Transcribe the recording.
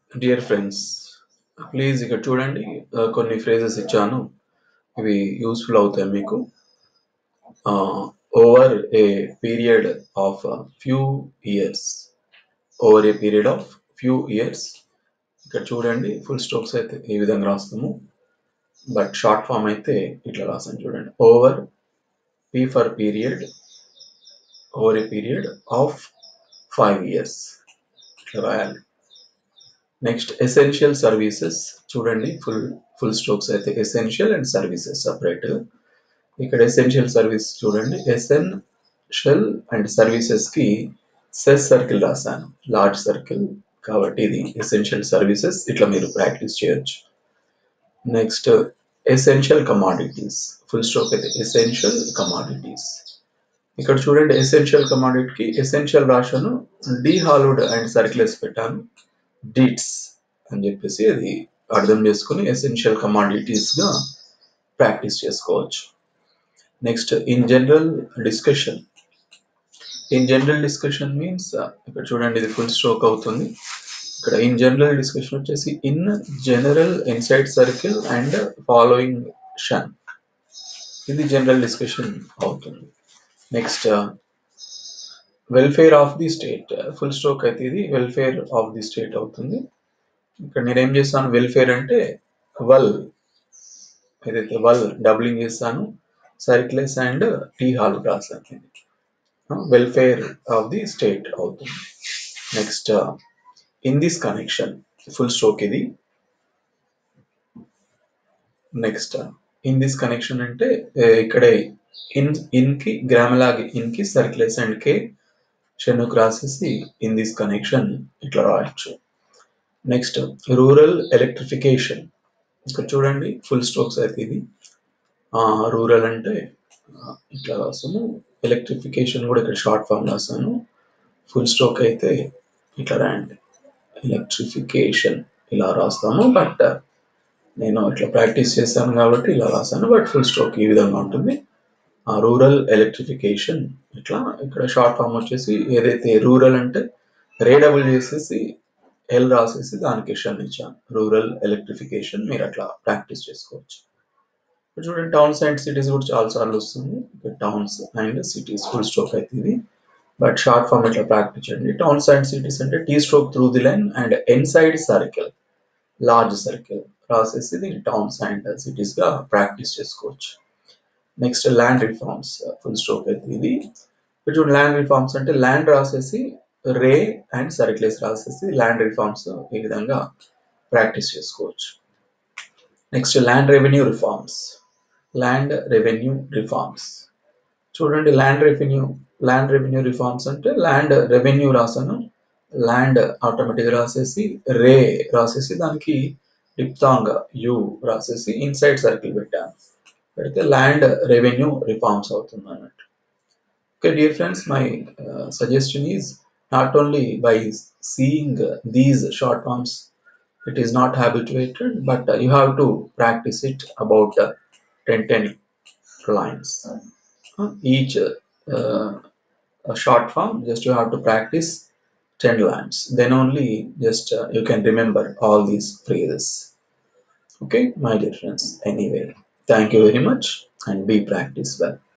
dear friends please ఇక్కడ చూడండి ఆ, కొన్ని ఫ్రేజెస్ ఇచ్చాను ఇవి యూస్ఫుల్ అవుతాయి మీకు over a period of few years over a period of few years ఇక్కడ చూడండి ఫుల్ స్ట్రోక్స్ అయితే ఈ విధంగా రాస్తాము బట్ షార్ట్ ఫామ్ అయితే ఇట్లా రాసాను చూడండి over P for period over a period of five years ఇట్లా రాయాలి నెక్స్ట్ ఎసెన్షియల్ సర్వీసెస్ చూడండి ఫుల్ ఫుల్ స్ట్రోక్స్ అయితే ఎసెన్షియల్ అండ్ సర్వీసెస్ సపరేట్ ఇక్కడ ఎసెన్షియల్ సర్వీస్ చూడండి ఎసెన్షియల్ అండ్ సర్వీసెస్ కి సెస్ సర్కిల్ రాశాను లార్జ్ సర్కిల్ కాబట్టి ఇది ఎసెన్షియల్ సర్వీసెస్ ఇట్లా మీరు ప్రాక్టీస్ చేయొచ్చు next essential commodities full stroke అయితే ఎసెన్షియల్ కమాడిటీస్ ఇక్కడ చూడండి ఎసెన్షియల్ కమాడిటీకి ఎసెన్షియల్ రాశాను డి హాలోడ్ అండ్ సర్కిల్స్ పెట్టాను డీట్స్ అని చెప్పేసి అది అర్థం చేసుకుని ఎసెన్షియల్ కమాడిటీస్ గా ప్రాక్టీస్ చేసుకోవచ్చు next in general discussion in general discussion means ఇక్కడ చూడండి ఇది ఫుల్ స్ట్రోక్ అవుతుంది ఇక్కడ ఇన్ జనరల్ డిస్కషన్ వచ్చేసి in general inside circle and following shun ఇది జనరల్ డిస్కషన్ అవుతుంది next welfare of the state full stroke అయితే ఇది వెల్ఫేర్ ఆఫ్ ది స్టేట్ అవుతుంది ఇక్కడ నేను ఏం చేస్తాను వెల్ఫేర్ అంటే వల్ ఏదైతే వల్ డబ్లింగ్ చేస్తాను సర్క్లెస్ అండ్ టీ హాల్ రాసాను వెల్ఫేర్ ఆఫ్ ది స్టేట్ అవుతుంది next in this connection full stroke ఇది నెక్స్ట్ ఇన్ దిస్ కనెక్షన్ అంటే ఇక్కడే ఇన్ ఇన్ కి గ్రామలాగి ఇన్ కి సర్క్లెస్ అండ్ కే షెనుకు రాసేసి ఇన్ దిస్ కనెక్షన్ ఇట్లా రాయొచ్చు నెక్స్ట్ రూరల్ ఎలక్ట్రిఫికేషన్ ఇక్కడ చూడండి ఫుల్ స్ట్రోక్స్ అయితే ఇది రూరల్ అంటే ఇట్లా రాసాము ఎలక్ట్రిఫికేషన్ కూడా ఇక్కడ షార్ట్ ఫామ్ రాసాను ఫుల్ స్ట్రోక్ అయితే ఇట్లా రాయండి ఎలక్ట్రిఫికేషన్ ఇలా రాస్తాము బట్ నేను ఇట్లా ప్రాక్టీస్ చేశాను కాబట్టి ఇలా రాశాను బట్ ఫుల్ స్ట్రోక్ ఈ విధంగా ఉంటుంది ఆ రూరల్ ఎలక్ట్రిఫికేషన్ ఇట్లా ఇక్కడ షార్ట్ ఫామ్ వచ్చేసి ఏదైతే రూరల్ అంటే రేడబుల్ చేసేసి ఎల్ రాసేసి దానికి షన్ ఇచ్చాను రూరల్ ఎలక్ట్రిఫికేషన్ మీరు అట్లా ప్రాక్టీస్ చేసుకోవచ్చు చూడండి టౌన్స్ అండ్ సిటీస్ కూడా చాలా సార్లు వస్తుంది towns and cities full stroke అయితే ఇది బట్ షార్ట్ ఫామ్ ఇట్లా ప్రాక్టీస్ చేయండి టౌన్స్ అండ్ సిటీస్ అంటే T stroke through the line and inside circle large circle రాసేసి దీన్ని టౌన్స్ అండ్ సిటీస్ గా ప్రాక్టీస్ చేసుకోవచ్చు next land reforms full stroke అయితే ఇది చూడండి ల్యాండ్ రిఫార్మ్స్ అంటే ల్యాండ్ రాసేసి రే అండ్ సర్కిల్స్ రాసేసి ల్యాండ్ రిఫార్మ్స్ ఈ విధంగా ప్రాక్టీస్ చేసుకోవచ్చు next land revenue reforms land revenue reforms చూడండి land revenue land revenue reforms అంటే ల్యాండ్ రెవెన్యూ రాసాను ల్యాండ్ ఆటోమేటిక్ రాసేసి రే రాసేసి దానికి డిప్తాంగ్ యు రాసేసి ఇన్సైడ్ సర్కిల్ పెట్టాను పెడితే ల్యాండ్ రెవెన్యూ రిఫార్మ్స్ అవుతుంది అన్నట్టు okay dear friends my suggestion is not only by seeing these short forms it is not habituated but uh, you have to practice it about uh, 10 10 lines Uh, each uh, uh, short form just you have to practice 10 lines then only just uh, you can remember all these phrases okay my dear friends anyway thank you very much and be practice well